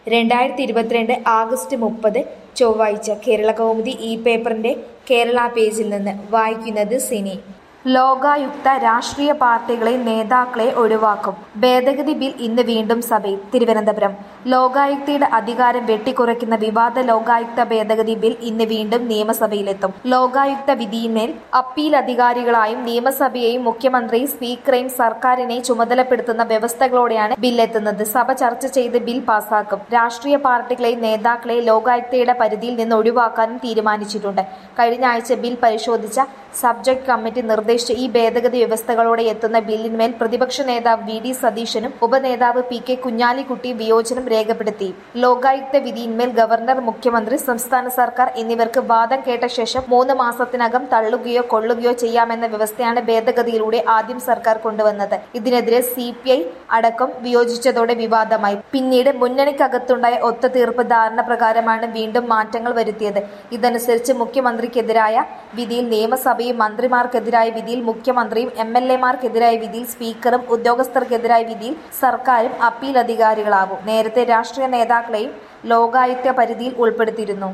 രണ്ടായിരത്തി ഇരുപത്തിരണ്ട് ആഗസ്റ്റ് മുപ്പത് ചൊവ്വാഴ്ച കേരള കൗമുദി ഈ പേപ്പറിന്റെ കേരള പേജിൽ നിന്ന് വായിക്കുന്നത് സിനി ലോകായുക്ത രാഷ്ട്രീയ പാർട്ടികളെ നേതാക്കളെ ഒഴിവാക്കും ഭേദഗതി ബിൽ ഇന്ന് വീണ്ടും സഭയിൽ തിരുവനന്തപുരം ലോകായുക്തയുടെ അധികാരം വെട്ടിക്കുറയ്ക്കുന്ന വിവാദ ലോകായുക്ത ഭേദഗതി ബിൽ ഇന്ന് വീണ്ടും നിയമസഭയിലെത്തും ലോകായുക്ത വിധിയിന്മേൽ അപ്പീൽ അധികാരികളായും നിയമസഭയെയും മുഖ്യമന്ത്രിയും സ്പീക്കറെയും സർക്കാരിനെയും ചുമതലപ്പെടുത്തുന്ന വ്യവസ്ഥകളോടെയാണ് ബില്ലെത്തുന്നത് സഭ ചർച്ച ചെയ്ത് ബിൽ പാസാക്കും രാഷ്ട്രീയ പാർട്ടികളെയും നേതാക്കളെ ലോകായുക്തയുടെ പരിധിയിൽ നിന്ന് ഒഴിവാക്കാനും തീരുമാനിച്ചിട്ടുണ്ട് കഴിഞ്ഞ ആഴ്ച ബിൽ പരിശോധിച്ച സബ്ജക്ട് കമ്മിറ്റി നിർദ്ദേശിച്ച ഈ ഭേദഗതി വ്യവസ്ഥകളോടെ എത്തുന്ന ബില്ലിന്മേൽ പ്രതിപക്ഷ നേതാവ് വി ഡി സതീശനും ഉപനേതാവ് പി കെ കുഞ്ഞാലിക്കുട്ടിയും വിയോജനം രേഖപ്പെടുത്തി ലോകായുക്ത വിധിയിന്മേൽ ഗവർണർ മുഖ്യമന്ത്രി സംസ്ഥാന സർക്കാർ എന്നിവർക്ക് വാദം കേട്ട ശേഷം മൂന്ന് മാസത്തിനകം തള്ളുകയോ കൊള്ളുകയോ ചെയ്യാമെന്ന വ്യവസ്ഥയാണ് ഭേദഗതിയിലൂടെ ആദ്യം സർക്കാർ കൊണ്ടുവന്നത് ഇതിനെതിരെ സി പി ഐ അടക്കം വിയോജിച്ചതോടെ വിവാദമായി പിന്നീട് മുന്നണിക്കകത്തുണ്ടായ ഒത്തുതീർപ്പ് ധാരണ പ്രകാരമാണ് വീണ്ടും മാറ്റങ്ങൾ വരുത്തിയത് ഇതനുസരിച്ച് മുഖ്യമന്ത്രിക്കെതിരായ വിധിയിൽ നിയമസഭയും മന്ത്രിമാർക്കെതിരായ വിധിയിൽ മുഖ്യമന്ത്രിയും എം എൽ എമാർക്കെതിരായ വിധിയിൽ സ്പീക്കറും ഉദ്യോഗസ്ഥർക്കെതിരായ വിധിയിൽ സർക്കാരും അപ്പീൽ അധികാരികളാവും നേരത്തെ രാഷ്ട്രീയ നേതാക്കളെയും ലോകായുക്ത പരിധിയിൽ ഉൾപ്പെടുത്തിയിരുന്നു